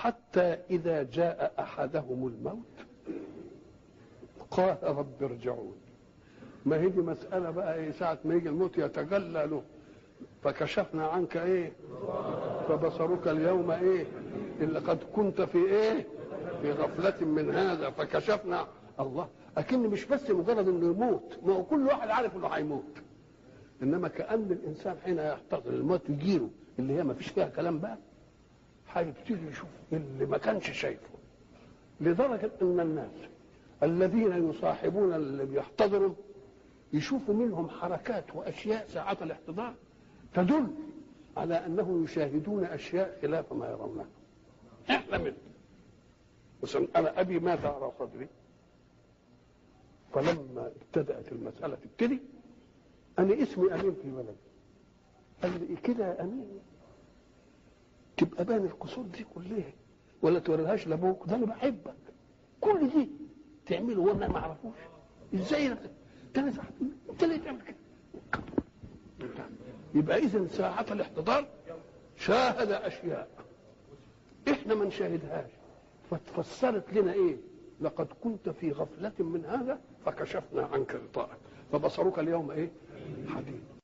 حتى إذا جاء أحدهم الموت قال رب ارجعون ما هي دي مسألة بقى إيه ساعة ما يجي الموت يتجلى له فكشفنا عنك إيه فبصرك اليوم إيه إلا قد كنت في إيه في غفلة من هذا فكشفنا الله أكن مش بس مجرد إنه يموت ما هو كل واحد عارف إنه هيموت إنما كأن الإنسان حين يحتضر الموت يجيله اللي هي ما فيش فيها كلام بقى هيبتدي يشوف اللي ما كانش شايفه لدرجة أن الناس الذين يصاحبون اللي بيحتضروا يشوفوا منهم حركات وأشياء ساعة الاحتضار تدل على أنه يشاهدون أشياء خلاف ما يرونها احنا منه مثلا أنا أبي مات على صدري فلما ابتدأت المسألة تبتدي أنا اسمي أمين في ولدي قال لي كده يا أمين تبقى بان القصور دي كلها ولا توريهاش لابوك ده انا بحبك كل دي تعمله وانا ما اعرفوش ازاي ده انا صاحبي انت ليه تعمل كده يبقى اذا ساعة الاحتضار شاهد اشياء احنا ما نشاهدهاش فتفسرت لنا ايه لقد كنت في غفلة من هذا فكشفنا عنك غطاءك فبصرك اليوم ايه حديد